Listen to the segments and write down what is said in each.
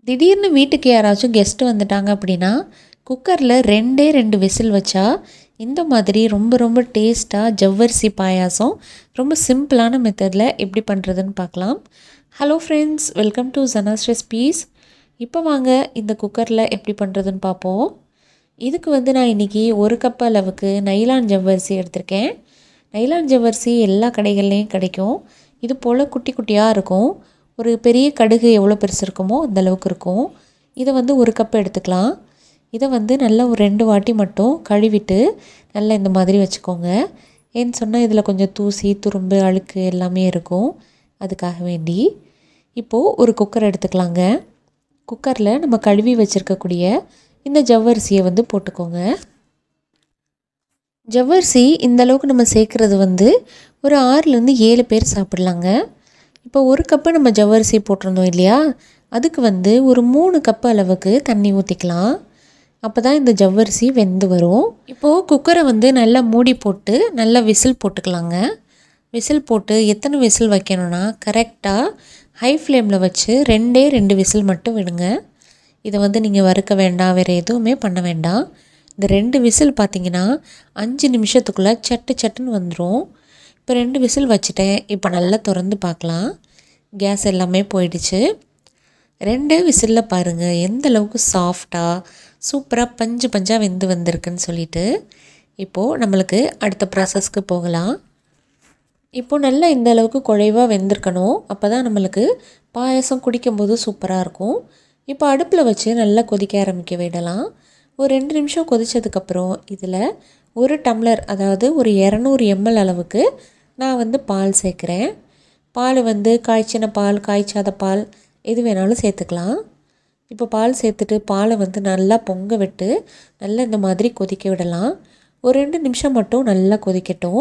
திடீர்னு வீட்டுக்கு யாராச்சும் கெஸ்ட்டு வந்துட்டாங்க அப்படின்னா குக்கரில் ரெண்டே ரெண்டு விசில் வச்சா இந்த மாதிரி ரொம்ப ரொம்ப டேஸ்ட்டாக ஜவ்வரிசி பாயாசம் ரொம்ப சிம்பிளான மெத்தடில் எப்படி பண்ணுறதுன்னு பார்க்கலாம் hello friends welcome to Jana's recipes இப்போ வாங்க இந்த குக்கரில் எப்படி பண்ணுறதுன்னு பார்ப்போம் இதுக்கு வந்து நான் இன்றைக்கி ஒரு கப் அளவுக்கு நைலான் ஜவ்வரிசி எடுத்திருக்கேன் நைலான் ஜவ்வரிசி எல்லா கடைகள்லேயும் கிடைக்கும் இது போல் குட்டி குட்டியாக இருக்கும் ஒரு பெரிய கடுகு எவ்வளோ பெருசு இருக்குமோ அந்த அளவுக்கு இருக்கும் இதை வந்து ஒரு கப் எடுத்துக்கலாம் இதை வந்து நல்லா ஒரு ரெண்டு வாட்டி மட்டும் கழுவிட்டு நல்லா இந்த மாதிரி வச்சுக்கோங்க ஏன்னு சொன்னால் இதில் கொஞ்சம் தூசி துரும்பு அழுக்கு எல்லாமே இருக்கும் அதுக்காக வேண்டி இப்போது ஒரு குக்கர் எடுத்துக்கலாங்க குக்கரில் நம்ம கழுவி வச்சுருக்கக்கூடிய இந்த ஜவ்வரிசியை வந்து போட்டுக்கோங்க ஜவ்வரிசி இந்த அளவுக்கு நம்ம சேர்க்குறது வந்து ஒரு ஆறுலேருந்து ஏழு பேர் சாப்பிட்லாங்க இப்போ ஒரு கப்பு நம்ம ஜவ்வரிசி போட்டிருந்தோம் இல்லையா அதுக்கு வந்து ஒரு மூணு கப்பு அளவுக்கு தண்ணி ஊற்றிக்கலாம் அப்போ தான் இந்த ஜவ்வரிசி வெந்து வரும் இப்போது குக்கரை வந்து நல்லா மூடி போட்டு நல்லா விசில் போட்டுக்கலாங்க விசில் போட்டு எத்தனை விசில் வைக்கணும்னா கரெக்டாக ஹை ஃப்ளேமில் வச்சு ரெண்டே ரெண்டு விசில் மட்டும் விடுங்க இதை வந்து நீங்கள் வறுக்க வேண்டாம் வேறு எதுவுமே பண்ண வேண்டாம் இந்த ரெண்டு விசில் பார்த்தீங்கன்னா அஞ்சு நிமிஷத்துக்குள்ளே சட்டு சட்டுன்னு வந்துடும் இப்போ ரெண்டு விசில் வச்சுட்டேன் இப்போ நல்லா திறந்து பார்க்கலாம் கேஸ் எல்லாமே போயிடுச்சு ரெண்டே விசிலில் பாருங்கள் எந்த அளவுக்கு சாஃப்டாக சூப்பராக பஞ்சு பஞ்சாக வெந்து வந்திருக்குன்னு சொல்லிட்டு இப்போது நம்மளுக்கு அடுத்த ப்ராசஸ்க்கு போகலாம் இப்போது நல்லா இந்த அளவுக்கு குழைவாக வெந்திருக்கணும் அப்போ தான் நம்மளுக்கு பாயசம் குடிக்கும்போது சூப்பராக இருக்கும் இப்போ அடுப்பில் வச்சு நல்லா கொதிக்க ஆரம்பிக்க விடலாம் ஒரு ரெண்டு நிமிஷம் கொதித்ததுக்கப்புறம் இதில் ஒரு டம்ளர் அதாவது ஒரு இரநூறு எம்எல் அளவுக்கு நான் வந்து பால் சேர்க்குறேன் பால் வந்து காய்ச்சின பால் காய்ச்சாத பால் எது வேணாலும் சேர்த்துக்கலாம் இப்போ பால் சேர்த்துட்டு பாலை வந்து நல்லா பொங்க விட்டு நல்லா இந்த மாதிரி கொதிக்க விடலாம் ஒரு ரெண்டு நிமிஷம் மட்டும் நல்லா கொதிக்கட்டும்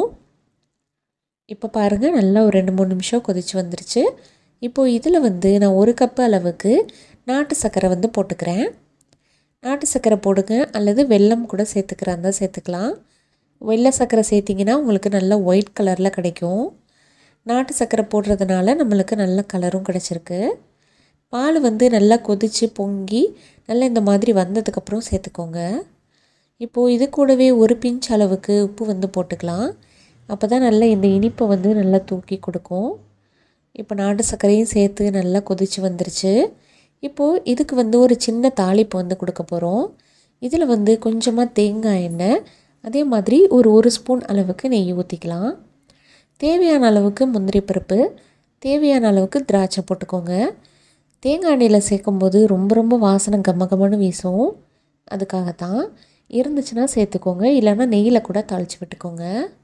இப்போ பாருங்கள் நல்லா ஒரு ரெண்டு மூணு நிமிஷம் கொதித்து வந்துருச்சு இப்போது இதில் வந்து நான் ஒரு கப்பு அளவுக்கு நாட்டு சர்க்கரை வந்து போட்டுக்கிறேன் நாட்டு சர்க்கரை போடுங்க அல்லது வெல்லம் கூட சேர்த்துக்கிறதா சேர்த்துக்கலாம் வெள்ளை சர்க்கரை சேர்த்திங்கன்னா உங்களுக்கு நல்ல ஒயிட் கலரில் கிடைக்கும் நாட்டு சர்க்கரை போடுறதுனால நம்மளுக்கு நல்ல கலரும் கிடச்சிருக்கு பால் வந்து நல்லா கொதித்து பொங்கி நல்லா இந்த மாதிரி வந்ததுக்கப்புறம் சேர்த்துக்கோங்க இப்போது இது கூடவே ஒரு பிஞ்ச் அளவுக்கு உப்பு வந்து போட்டுக்கலாம் அப்போ தான் நல்லா இந்த இனிப்பை வந்து நல்லா தூக்கி கொடுக்கும் இப்போ நாட்டு சர்க்கரையும் சேர்த்து நல்லா கொதித்து வந்துருச்சு இப்போது இதுக்கு வந்து ஒரு சின்ன தாளிப்பு வந்து கொடுக்க போகிறோம் இதில் வந்து கொஞ்சமாக தேங்காய் எண்ணெய் அதே மாதிரி ஒரு ஒரு ஸ்பூன் அளவுக்கு நெய் ஊற்றிக்கலாம் தேவையான அளவுக்கு முந்திரி பருப்பு தேவையான அளவுக்கு திராட்சை போட்டுக்கோங்க தேங்காய் எண்ணெயில் சேர்க்கும்போது ரொம்ப ரொம்ப வாசனை கம்ம கம்மன்னு வீசும் அதுக்காகத்தான் இருந்துச்சுன்னா சேர்த்துக்கோங்க இல்லைன்னா நெய்யில் கூட தாளித்து விட்டுக்கோங்க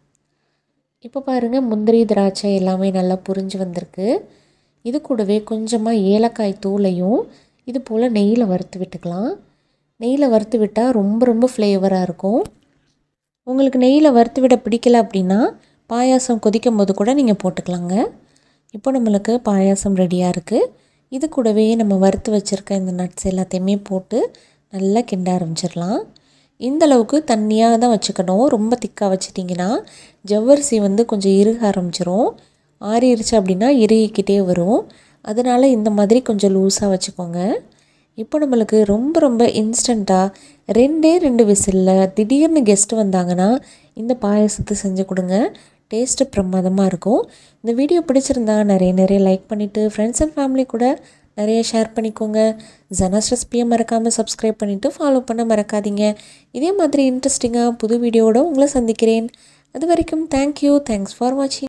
இப்போ பாருங்கள் முந்திரி திராட்சை எல்லாமே நல்லா புரிஞ்சு வந்திருக்கு இது கூடவே கொஞ்சமாக ஏலக்காய் தூளையும் இது போல் நெய்யில் வறுத்து விட்டுக்கலாம் நெய்யில் வறுத்து விட்டால் ரொம்ப ரொம்ப ஃப்ளேவராக இருக்கும் உங்களுக்கு நெய்யில் வறுத்து விட பிடிக்கல அப்படின்னா பாயாசம் கொதிக்கும் போது கூட நீங்கள் போட்டுக்கலாங்க இப்போ நம்மளுக்கு பாயாசம் ரெடியாக இருக்குது இது கூடவே நம்ம வறுத்து வச்சுருக்க இந்த நட்ஸ் எல்லாத்தையுமே போட்டு நல்லா கிண்ட ஆரம்பிச்சிடலாம் இந்த அளவுக்கு தண்ணியாக தான் வச்சுக்கணும் ரொம்ப திக்காக வச்சிட்டிங்கன்னா ஜவ்வரிசி வந்து கொஞ்சம் இறுக ஆரம்பிச்சிரும் ஆறிடுச்சு அப்படின்னா இறுகிக்கிட்டே வரும் அதனால் இந்த மாதிரி கொஞ்சம் லூஸாக வச்சுக்கோங்க இப்போ நம்மளுக்கு ரொம்ப ரொம்ப இன்ஸ்டண்ட்டாக ரெண்டே ரெண்டு விசிலில் திடீர்னு கெஸ்ட்டு வந்தாங்கன்னா இந்த பாயசத்தை செஞ்சு கொடுங்க டேஸ்ட்டு பிரமாதமாக இருக்கும் இந்த வீடியோ பிடிச்சிருந்தா நிறைய நிறைய லைக் பண்ணிவிட்டு ஃப்ரெண்ட்ஸ் அண்ட் ஃபேமிலி கூட நிறைய ஷேர் பண்ணிக்கோங்க ஜனாஸ் ரெசிபியை மறக்காமல் சப்ஸ்கிரைப் பண்ணிவிட்டு ஃபாலோ பண்ண மறக்காதீங்க இதே மாதிரி இன்ட்ரெஸ்டிங்காக புது வீடியோவோட உங்களை சந்திக்கிறேன் அது வரைக்கும் தேங்க்யூ தேங்க்ஸ் ஃபார் வாட்சிங்